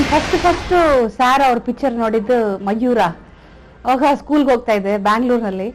first first sir ಅವ್ರ picture ನೋಡಿದ್ದು ಮಯೂರ ಅವಾಗ ಸ್ಕೂಲ್ಗೆ ಹೋಗ್ತಾ ಇದ್ದೆ ಬ್ಯಾಂಗ್ಳೂರ್ನಲ್ಲಿ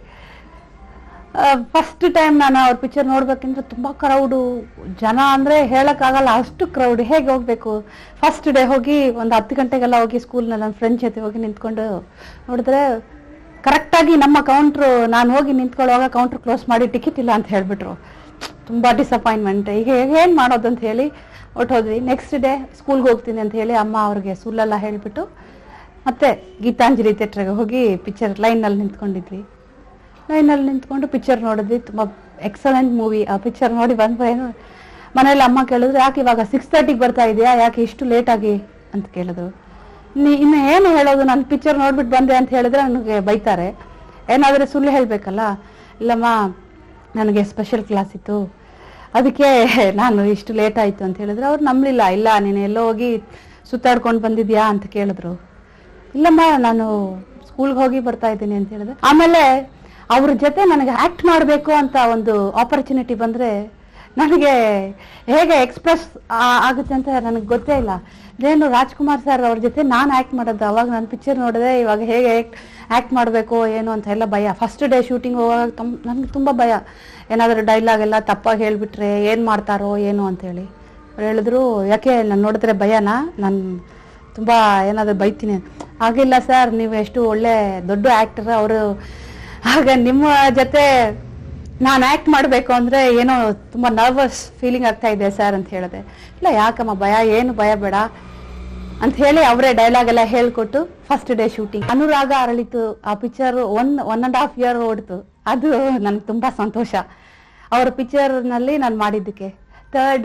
ಫಸ್ಟ್ ಟೈಮ್ ನಾನು ಅವ್ರ ಪಿಕ್ಚರ್ ನೋಡ್ಬೇಕಂದ್ರೆ ತುಂಬಾ ಕ್ರೌಡು ಜನ ಅಂದ್ರೆ ಹೇಳಕ್ಕಾಗಲ್ಲ ಅಷ್ಟು ಕ್ರೌಡ್ ಹೇಗೆ ಹೋಗ್ಬೇಕು ಫಸ್ಟ್ ಡೇ ಹೋಗಿ ಒಂದು ಹತ್ತು ಗಂಟೆಗೆಲ್ಲ ಹೋಗಿ ಸ್ಕೂಲ್ನಲ್ಲಿ ನನ್ನ ಫ್ರೆಂಡ್ ಜೊತೆ ಹೋಗಿ ನಿಂತ್ಕೊಂಡು ನೋಡಿದ್ರೆ ಕರೆಕ್ಟಾಗಿ ನಮ್ಮ ಕೌಂಟ್ರು ನಾನು ಹೋಗಿ ನಿಂತ್ಕೊಳ್ಳುವಾಗ ಕೌಂಟ್ರ್ ಕ್ಲೋಸ್ ಮಾಡಿ ಟಿಕೆಟ್ ಇಲ್ಲ ಅಂತ ಹೇಳ್ಬಿಟ್ರು ತುಂಬಾ ಡಿಸಪಾಯಿಂಟ್ಮೆಂಟ್ ಈಗ ಏನ್ ಮಾಡೋದು ಅಂತ ಹೇಳಿ ಹೊಟ್ಟೋದ್ವಿ ನೆಕ್ಸ್ಟ್ ಡೇ ಸ್ಕೂಲ್ಗೆ ಹೋಗ್ತೀನಿ ಅಂತ ಹೇಳಿ ಅಮ್ಮ ಅವ್ರಿಗೆ ಸುಳ್ಳೆಲ್ಲ ಹೇಳ್ಬಿಟ್ಟು ಮತ್ತೆ ಗೀತಾಂಜಲಿ ಥಿಯೇಟ್ರಿಗೆ ಹೋಗಿ ಪಿಕ್ಚರ್ ಲೈನಲ್ಲಿ ನಿಂತ್ಕೊಂಡಿದ್ವಿ ಲೈನಲ್ಲಿ ನಿಂತ್ಕೊಂಡು ಪಿಕ್ಚರ್ ನೋಡಿದ್ವಿ ತುಂಬ ಎಕ್ಸಲೆಂಟ್ ಮೂವಿ ಆ ಪಿಕ್ಚರ್ ನೋಡಿ ಬಂದ್ರೇನು ಮನೇಲಿ ಅಮ್ಮ ಕೇಳಿದ್ರು ಯಾಕೆ ಇವಾಗ ಸಿಕ್ಸ್ ತರ್ಟಿಗೆ ಬರ್ತಾ ಇದೆಯಾ ಯಾಕೆ ಇಷ್ಟು ಲೇಟಾಗಿ ಅಂತ ಕೇಳಿದ್ರು ನೀ ಇನ್ನು ಏನು ಹೇಳೋದು ನಾನು ಪಿಕ್ಚರ್ ನೋಡ್ಬಿಟ್ಟು ಬಂದೆ ಅಂತ ಹೇಳಿದ್ರೆ ನನಗೆ ಬೈತಾರೆ ಏನಾದರೂ ಸುಳ್ಳು ಹೇಳಬೇಕಲ್ಲ ಇಲ್ಲಮ್ಮ ನನಗೆ ಸ್ಪೆಷಲ್ ಕ್ಲಾಸ್ ಇತ್ತು ಅದಕ್ಕೆ ನಾನು ಇಷ್ಟು ಲೇಟ್ ಆಯಿತು ಅಂತ ಹೇಳಿದ್ರೆ ಅವ್ರು ನಂಬಲಿಲ್ಲ ಇಲ್ಲ ನೀನು ಎಲ್ಲೋ ಹೋಗಿ ಸುತ್ತಾಡ್ಕೊಂಡು ಬಂದಿದ್ಯಾ ಅಂತ ಕೇಳಿದ್ರು ಇಲ್ಲಮ್ಮ ನಾನು ಸ್ಕೂಲ್ಗೆ ಹೋಗಿ ಬರ್ತಾ ಇದ್ದೀನಿ ಅಂತ ಹೇಳಿದೆ ಆಮೇಲೆ ಅವ್ರ ಜೊತೆ ನನಗೆ ಆಕ್ಟ್ ಮಾಡಬೇಕು ಅಂತ ಒಂದು ಆಪರ್ಚುನಿಟಿ ಬಂದ್ರೆ ನನಗೆ ಹೇಗೆ ಎಕ್ಸ್ಪ್ರೆಸ್ ಆಗುತ್ತೆ ಅಂತ ನನಗೆ ಗೊತ್ತೇ ಇಲ್ಲ ಇದೇನು ರಾಜ್ಕುಮಾರ್ ಸರ್ ಅವ್ರ ಜೊತೆ ನಾನು ಆಕ್ಟ್ ಮಾಡೋದು ಅವಾಗ ನಾನು ಪಿಕ್ಚರ್ ನೋಡಿದೆ ಇವಾಗ ಹೇಗೆ ಆಕ್ಟ್ ಮಾಡಬೇಕು ಏನು ಅಂತ ಎಲ್ಲ ಭಯ ಫಸ್ಟ್ ಡೇ ಶೂಟಿಂಗ್ ಹೋಗುವಾಗ ತಮ್ ನನಗೆ ತುಂಬ ಭಯ ಏನಾದರೂ ಡೈಲಾಗ್ ಎಲ್ಲ ತಪ್ಪಾಗಿ ಹೇಳ್ಬಿಟ್ರೆ ಏನು ಮಾಡ್ತಾರೋ ಏನು ಅಂತೇಳಿ ಅವ್ರು ಹೇಳಿದ್ರು ಯಾಕೆ ನಾನು ನೋಡಿದ್ರೆ ಭಯನಾ ನಾನು ತುಂಬ ಏನಾದರೂ ಬೈತೀನಿ ಹಾಗಿಲ್ಲ ಸರ್ ನೀವು ಎಷ್ಟು ಒಳ್ಳೆ ದೊಡ್ಡ ಆ್ಯಕ್ಟರ್ ಅವರು ಆಗ ನಿಮ್ಮ ಜೊತೆ ನಾನು ಆ್ಯಕ್ಟ್ ಮಾಡಬೇಕು ಅಂದರೆ ಏನೋ ತುಂಬ ನರ್ವಸ್ ಫೀಲಿಂಗ್ ಆಗ್ತಾ ಇದೆ ಸರ್ ಅಂತ ಹೇಳಿದೆ ಇಲ್ಲ ಯಾಕಮ್ಮ ಭಯ ಏನು ಭಯ ಬೇಡ ಅಂತ ಹೇಳಿ ಅವರೇ ಡೈಲಾಗ್ ಎಲ್ಲ ಹೇಳ್ಕೊಟ್ಟು first day shooting Anuraga Aralithu ಆ picture one one and half year ಓಡ್ತು ಅದು ನನಗೆ ತುಂಬ ಸಂತೋಷ ಅವರ ಪಿಕ್ಚರ್ನಲ್ಲಿ ನಾನು ಮಾಡಿದ್ದಕ್ಕೆ ಥರ್ಡ್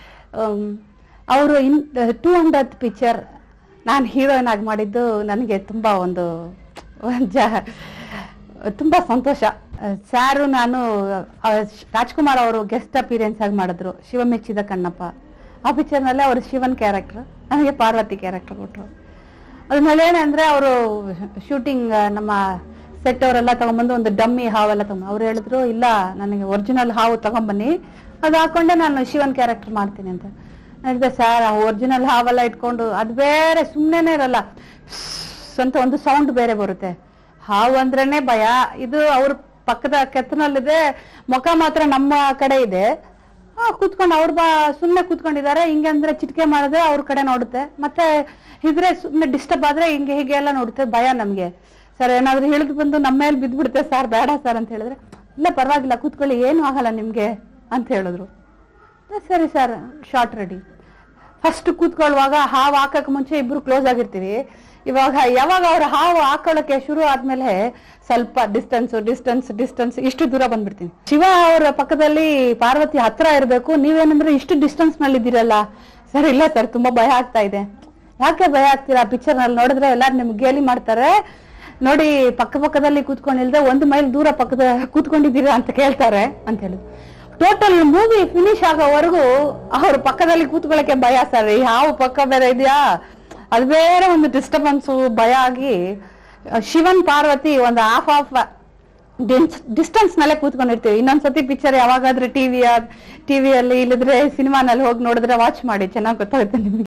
ಅವರು ಇನ್ ಟೂ ಹಂಡ್ರೆಡ್ ಪಿಕ್ಚರ್ ನಾನು ಹೀರೋಯಿನ್ ಆಗಿ ಮಾಡಿದ್ದು ನನಗೆ ತುಂಬ ಒಂದು ಜ- ತುಂಬ ಸಂತೋಷ ಸ್ಯಾರು ನಾನು ಆ, ರಾಜ್ಕುಮಾರ್ ಅವರು ಗೆಸ್ಟ್ ಅಪಿರಿಯನ್ಸ್ ಆಗಿ ಮಾಡಿದ್ರು ಶಿವ ಮೆಚ್ಚಿದ ಕಣ್ಣಪ್ಪ ಆ ಪಿಕ್ಚರ್ನಲ್ಲೇ ಅವರು ಶಿವನ್ ಕ್ಯಾರೆಕ್ಟರ್ ನನಗೆ ಪಾರ್ವತಿ ಕ್ಯಾರೆಕ್ಟರ್ ಕೊಟ್ಟರು ಅದ್ಮೇಲೆ ಏನಂದ್ರೆ ಅವರು ಶೂಟಿಂಗ್ ನಮ್ಮ ಸೆಟ್ ಅವರೆಲ್ಲ ತಗೊಂಡ್ಬಂದು ಒಂದು ಡಮ್ಮಿ ಹಾವೆಲ್ಲ ತಗೊಂಡು ಅವ್ರು ಹೇಳಿದ್ರು ಇಲ್ಲ ನನಗೆ ಒರಿಜಿನಲ್ ಹಾವು ತಗೊಂಬನ್ನಿ ಅದು ಹಾಕೊಂಡೆ ನಾನು ಶಿವನ್ ಕ್ಯಾರೆಕ್ಟರ್ ಮಾಡ್ತೀನಿ ಅಂತ ಹೇಳಿದೆ ಸರ್ ಆ ಒರಿಜಿನಲ್ ಹಾವೆಲ್ಲ ಇಟ್ಕೊಂಡು ಅದು ಬೇರೆ ಸುಮ್ಮನೆ ಇರಲ್ಲ ಸ್ ಅಂತ ಒಂದು ಸೌಂಡ್ ಬೇರೆ ಬರುತ್ತೆ ಹಾವು ಅಂದ್ರೇನೆ ಭಯ ಇದು ಅವ್ರ ಪಕ್ಕದ ಕೆತ್ತನಲ್ಲಿದೆ ಮುಖ ಮಾತ್ರ ನಮ್ಮ ಕಡೆ ಇದೆ ಆ, ಕೂತ್ಕೊಂಡು ಅವ್ರು ಬಾ ಸುಮ್ಮನೆ ಕೂತ್ಕೊಂಡಿದ್ದಾರೆ ಹಿಂಗೆ ಅಂದ್ರೆ ಚಿಟಿಕೆ ಮಾಡಿದ್ರೆ ಅವ್ರ ಕಡೆ ನೋಡುತ್ತೆ ಮತ್ತೆ ಇದ್ರೆ ಸುಮ್ಮನೆ ಡಿಸ್ಟರ್ಬ್ ಆದ್ರೆ ಹಿಂಗೆ ಹೀಗೆ ಎಲ್ಲ ನೋಡುತ್ತೆ ಭಯ ನಮ್ಗೆ ಸರ್ ಏನಾದ್ರು ಹಿಡಿದು ಬಂದು ನಮ್ಮ ಮೇಲೆ ಬಿದ್ದ್ಬಿಡುತ್ತೆ ಸರ್ ಬೇಡ ಸರ್ ಅಂತ ಹೇಳಿದ್ರೆ ಇಲ್ಲ ಪರವಾಗಿಲ್ಲ ಕೂತ್ಕೊಳ್ಳಿ ಏನು ಆಗಲ್ಲ ನಿಮ್ಗೆ ಅಂತ ಹೇಳಿದ್ರು ಸರಿ ಸರ್ ಶಾರ್ಟ್ ರೆಡಿ ಫಸ್ಟ್ ಕೂತ್ಕೊಳ್ಳುವಾಗ ಹಾವು ಹಾಕಕ್ ಮುಂಚೆ ಇಬ್ರು ಕ್ಲೋಸ್ ಆಗಿರ್ತೀವಿ ಇವಾಗ ಯಾವಾಗ ಅವ್ರ ಹಾವು ಹಾಕೊಳ್ಳಕ್ಕೆ ಶುರು ಆದ್ಮೇಲೆ ಸ್ವಲ್ಪ ಡಿಸ್ಟೆನ್ಸ್ ಡಿಸ್ಟೆನ್ಸ್ ಡಿಸ್ಟೆನ್ಸ್ ಇಷ್ಟು ದೂರ ಬಂದ್ಬಿಡ್ತೀನಿ ಶಿವ ಅವರ ಪಕ್ಕದಲ್ಲಿ ಪಾರ್ವತಿ ಹತ್ರ ಇರಬೇಕು ನೀವೇನಂದ್ರೆ ಇಷ್ಟು ಡಿಸ್ಟೆನ್ಸ್ ನಲ್ಲಿ ಇದ್ದೀರಲ್ಲ ಸರ್ ಇಲ್ಲ ಸರ್ ತುಂಬಾ ಭಯ ಆಗ್ತಾ ಇದೆ ಯಾಕೆ ಭಯ ಆಗ್ತೀರಾ ಪಿಕ್ಚರ್ ನಲ್ಲಿ ನೋಡಿದ್ರೆ ಎಲ್ಲಾರು ನಿಮ್ಗೆ ಗೇಲಿ ಮಾಡ್ತಾರೆ ನೋಡಿ ಪಕ್ಕ ಪಕ್ಕದಲ್ಲಿ ಕೂತ್ಕೊಂಡಿಲ್ದೆ ಒಂದು ಮೈಲ್ ದೂರ ಪಕ್ಕದ ಕೂತ್ಕೊಂಡಿದ್ದೀರಾ ಅಂತ ಕೇಳ್ತಾರೆ ಅಂತ ಹೇಳಿದ್ರು ಟೋಟಲ್ ಮೂವಿ ಫಿನಿಶ್ ಆಗೋವರೆಗೂ ಅವ್ರ ಪಕ್ಕದಲ್ಲಿ ಕೂತ್ಕೊಳ್ಳಕ್ಕೆ ಭಯ ಸರ್ ಯಾವ ಪಕ್ಕ ಬೇರೆ ಇದೆಯಾ ಅದು ಬೇರೆ ಒಂದು ಡಿಸ್ಟರ್ಬೆನ್ಸ್ ಭಯ ಆಗಿ ಶಿವನ್ ಪಾರ್ವತಿ ಒಂದು ಹಾಫ್ ಹಾಫ್ ಡಿಸ್ಟೆನ್ಸ್ ನಲ್ಲೇ ಕೂತ್ಕೊಂಡಿರ್ತೀವಿ ಇನ್ನೊಂದ್ಸತಿ ಪಿಕ್ಚರ್ ಯಾವಾಗಾದ್ರೂ ಟಿವಿಯ ಟಿವಿಯಲ್ಲಿ ಇಲ್ಲದ್ರೆ ಸಿನಿಮಾನಲ್ಲಿ ಹೋಗಿ ನೋಡಿದ್ರೆ ವಾಚ್ ಮಾಡಿ ಚೆನ್ನಾಗಿ ಗೊತ್ತಾಗುತ್ತೆ ನಿಮಗೆ